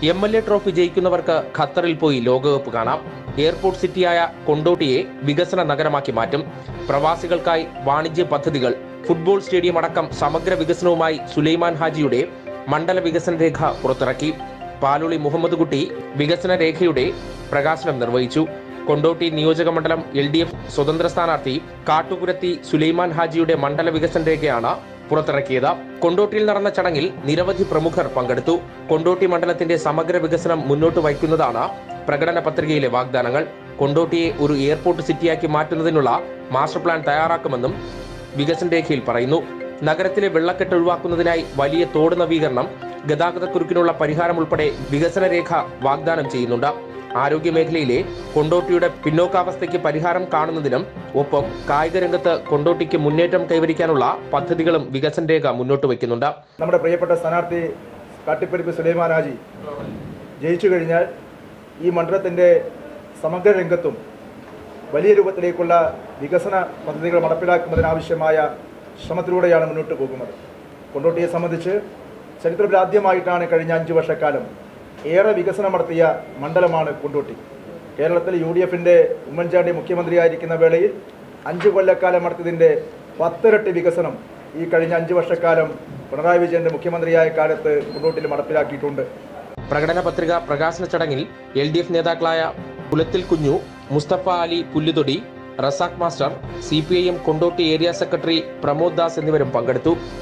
M L A trophy ജയിക്കുന്നവർക്ക് ഖത്തറിൽ പോയി ലോകകപ്പ് കാണാം എയർപോർട്ട് സിറ്റിയായ കൊണ്ടോട്ടിയെ വികസന നഗരമാക്കി മാറ്റും പ്രവാസികൾക്കായി വാണിജ്യ പദ്ധതികൾ ഫുട്ബോൾ സ്റ്റേഡിയം അടക്കം സമഗ്ര വികസനവുമായി സുലൈമാൻ ഹാജിയുടെ മണ്ഡല വികസന രേഖ പുറത്തിറക്കി പാലുളി മുഹമ്മദ് കുട്ടി വികസന രേഖയുടെ പ്രകാശനം നിർവഹിച്ചു കൊണ്ടോട്ടി നിയോജക മണ്ഡലം എൽ ഡി എഫ് സ്വതന്ത്ര സ്ഥാനാർത്ഥി കാട്ടുകുരത്തി സുലൈമാൻ ഹാജിയുടെ മണ്ഡല വികസന രേഖയാണ് പുറത്തിറക്കിയത് കൊണ്ടോട്ടിയിൽ നടന്ന ചടങ്ങിൽ നിരവധി പ്രമുഖർ പങ്കെടുത്തു കൊണ്ടോട്ടി മണ്ഡലത്തിന്റെ സമഗ്ര വികസനം മുന്നോട്ട് വയ്ക്കുന്നതാണ് പ്രകടന പത്രികയിലെ വാഗ്ദാനങ്ങൾ കൊണ്ടോട്ടിയെ ഒരു എയർപോർട്ട് സിറ്റിയാക്കി മാറ്റുന്നതിനുള്ള മാസ്റ്റർ പ്ലാൻ തയ്യാറാക്കുമെന്നും വികസന രേഖയിൽ പറയുന്നു നഗരത്തിലെ വെള്ളക്കെട്ട് ഒഴിവാക്കുന്നതിനായി വലിയ തോട് നവീകരണം ഗതാഗതക്കുരുക്കിനുള്ള പരിഹാരം ഉൾപ്പെടെ വികസന രേഖ വാഗ്ദാനം ചെയ്യുന്നുണ്ട് ആരോഗ്യ മേഖലയിലെ കൊണ്ടോട്ടിയുടെ പിന്നോക്കാവസ്ഥയ്ക്ക് പരിഹാരം കാണുന്നതിനും ഒപ്പം കായിക രംഗത്ത് കൊണ്ടോട്ടിക്ക് മുന്നേറ്റം കൈവരിക്കാനുള്ള പദ്ധതികളും വികസന രേഖ മുന്നോട്ട് വയ്ക്കുന്നുണ്ട് നമ്മുടെ പ്രിയപ്പെട്ട സ്ഥാനാർത്ഥി കാട്ടിപ്പരിപ്പ് സുലൈമാൻ ഹാജി ജയിച്ചു കഴിഞ്ഞാൽ ഈ മണ്ഡലത്തിൻ്റെ സമഗ്ര രംഗത്തും വലിയ രൂപത്തിലേക്കുള്ള വികസന പദ്ധതികൾ നടപ്പിലാക്കുന്നതിനാവശ്യമായ ശ്രമത്തിലൂടെയാണ് മുന്നോട്ട് പോകുന്നത് കൊണ്ടോട്ടിയെ സംബന്ധിച്ച് ചരിത്രത്തിൽ ആദ്യമായിട്ടാണ് കഴിഞ്ഞ അഞ്ച് വർഷക്കാലം ഏറെ വികസനം നടത്തിയ മണ്ഡലമാണ് കൊണ്ടോട്ടി കേരളത്തിൽ യു ഡി എഫിൻ്റെ ഉമ്മൻചാണ്ടി മുഖ്യമന്ത്രിയായിരിക്കുന്ന വേളയിൽ അഞ്ച് കൊല്ലക്കാലം നടത്തിയതിൻ്റെ പത്തിരട്ടി വികസനം ഈ കഴിഞ്ഞ അഞ്ച് വർഷക്കാലം പിണറായി വിജയന്റെ മുഖ്യമന്ത്രിയായ കാലത്ത് കൊണ്ടോട്ടിൽ നടപ്പിലാക്കിയിട്ടുണ്ട് പ്രകടന പത്രിക പ്രകാശന ചടങ്ങിൽ എൽ ഡി എഫ് നേതാക്കളായ Pulathil Kunju Musthafa Ali Pullothodi Razak master C P I M Kondotty area secretary Pramod Das എന്നിവരും പങ്കെടുത്തു